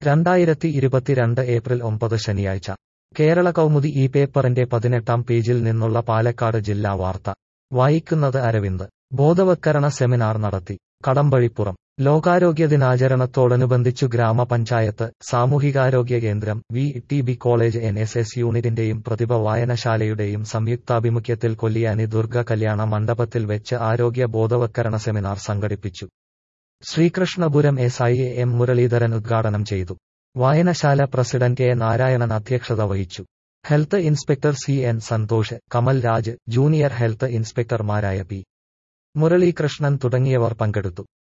രണ്ടായിരത്തി ഇരുപത്തിരണ്ട് ഏപ്രിൽ ഒമ്പത് ശനിയാഴ്ച കേരള കൗമുദി ഈ പേപ്പറിന്റെ പതിനെട്ടാം പേജിൽ നിന്നുള്ള പാലക്കാട് ജില്ലാ വാർത്ത വായിക്കുന്നത് അരവിന്ദ് ബോധവത്കരണ സെമിനാർ നടത്തി കടമ്പഴിപ്പുറം ലോകാരോഗ്യ ദിനാചരണത്തോടനുബന്ധിച്ചു ഗ്രാമപഞ്ചായത്ത് സാമൂഹികാരോഗ്യ കേന്ദ്രം V T B college N S S യൂണിറ്റിന്റെയും പ്രതിഭ വായനശാലയുടെയും സംയുക്താഭിമുഖ്യത്തിൽ കൊല്ലിയാനി ദുർഗ കല്യാണ മണ്ഡപത്തിൽ വെച്ച് ആരോഗ്യ ബോധവത്കരണ സെമിനാർ സംഘടിപ്പിച്ചു Sreekrishnapuram S I A M Muraleedharan ഉദ്ഘാടനം ചെയ്തു വായനശാല പ്രസിഡന്റ് കെ നാരായണൻ അധ്യക്ഷത വഹിച്ചു health inspector C N Santhosh Kamal Raj junior health ഇൻസ്പെക്ടർമാരായ പി മുരളീകൃഷ്ണൻ തുടങ്ങിയവർ പങ്കെടുത്തു